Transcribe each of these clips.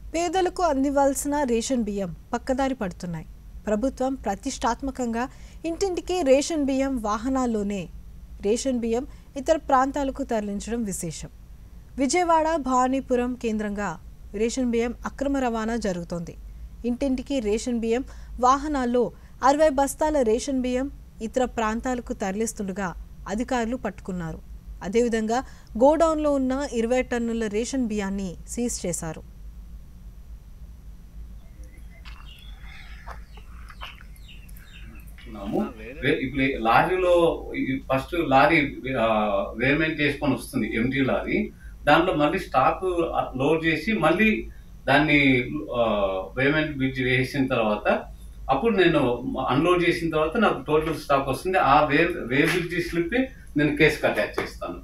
పేదలకు అందివ్వాల్సిన రేషన్ బియ్యం పక్కదారి పడుతున్నాయి ప్రభుత్వం ప్రతిష్టాత్మకంగా ఇంటింటికి రేషన్ బియ్యం వాహనాల్లోనే రేషన్ బియ్యం ఇతర ప్రాంతాలకు తరలించడం విశేషం విజయవాడ భవానీపురం కేంద్రంగా రేషన్ బియ్యం అక్రమ రవాణా జరుగుతోంది ఇంటింటికి రేషన్ బియ్యం వాహనాల్లో అరవై బస్తాల రేషన్ బియ్యం ఇతర ప్రాంతాలకు తరలిస్తుండగా అధికారులు పట్టుకున్నారు అదేవిధంగా గోడౌన్లో ఉన్న ఇరవై టన్నుల రేషన్ బియ్యాన్ని సీజ్ చేశారు ఉన్నాము వే- ఇప్పుడు ఈ లారీలో ఫస్ట్ లారీ వేమెంట్ చేసుకొని వస్తుంది ఎంటీ లారీ దాంట్లో మళ్ళీ స్టాక్ లోడ్ చేసి మళ్ళీ దాన్ని పేమెంట్ బిజ్ వేసిన తర్వాత అప్పుడు నేను అన్లోడ్ చేసిన తర్వాత నాకు టోటల్ స్టాక్ వస్తుంది ఆ వే వే బిజ్ స్లిప్ నేను కేసుకి అటాచ్ చేస్తాను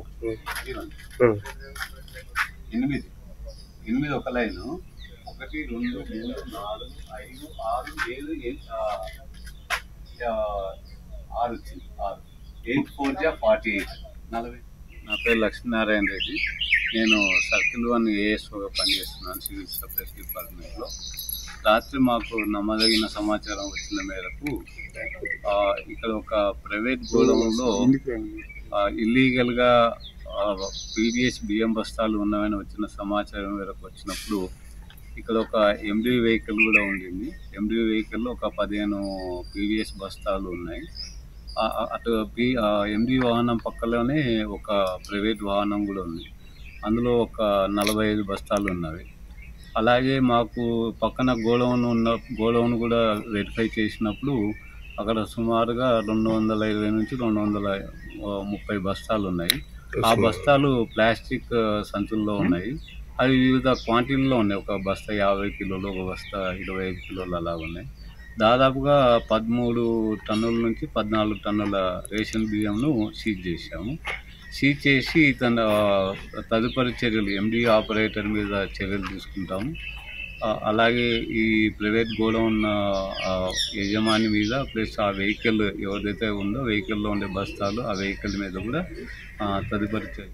ఎనిమిది ఎనిమిది ఒక లైన్ ఒకటి రెండు మూడు నాలుగు ఐదు ఆరు ఏడు ఎనిమిది, ఆ, ఆ, ఆరు వచ్చింది ఆరు ఎయిట్ ఫోర్ జా ఫార్టీ ఎయిట్ నలభై నా పేరు లక్ష్మీనారాయణ రెడ్డి నేను సర్కిల్ వన్ ఏఎస్ఓగా పనిచేస్తున్నాను సివిల్ సప్లైస్ డిపార్ట్మెంట్లో రాత్రి మాకు నమ్మదగిన సమాచారం వచ్చిన మేరకు ఆ, ఇక్కడ ఒక ప్రైవేట్ గోడౌన్లో ఇల్లీగల్గా పీడిఎస్ బియ్యం బస్తాలు ఉన్నాయని వచ్చిన సమాచారం మేరకు వచ్చినప్పుడు ఇక్కడ ఒక ఎండి వెహికల్ కూడా ఉండింది ఎండి వెహికల్లో ఒక పదిహేను పీడిఎస్ బస్తాలు ఉన్నాయి ఆ- ఆ- అటు పి ఎండి వాహనం పక్కలోనే ఒక ప్రైవేట్ వాహనం కూడా ఉంది అందులో ఒక నలభై ఐదు బస్తాలు ఉన్నవి అలాగే మాకు పక్కన గోడౌన్ ఉన్న గోడౌన్ కూడా వెరిఫై చేసినప్పుడు అక్కడ సుమారుగా రెండు వందల ఇరవై నుంచి రెండు వందల ఆ, ముప్పై బస్తాలు ఉన్నాయి ఆ బస్తాలు ప్లాస్టిక్ ఆ, సంచుల్లో ఉన్నాయి అవి వివిధ క్వాంటిటీలో ఉన్నాయి ఒక బస్తా యాభై కిలోలు ఒక బస్తా ఇరవై ఐదు కిలోలు అలా ఉన్నాయి దాదాపుగా పదమూడు టన్నుల నుంచి పద్నాలుగు టన్నుల రేషన్ బియ్యంను సీజ్ చేశాము సీజ్ చేసి తన ఆ, తదుపరి చర్యలు ఎండి ఆపరేటర్ మీద చర్యలు తీసుకుంటాము ఆ, అలాగే ఈ ప్రైవేట్ గోడౌన్ ఆ, యజమాని మీద ప్లస్ ఆ వెహికల్ ఎవరిదైతే ఉందో వెహికల్లో ఉండే బస్తాలు ఆ వెహికల్ మీద కూడా ఆ, తదుపరి చర్య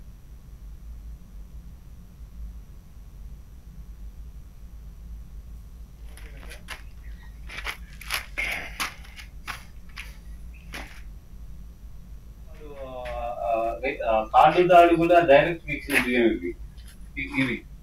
కార్డు దాడి కూడా డైరెక్ట్ ఇచ్చిన బియ్యం ఇవి ఇ- ఇవి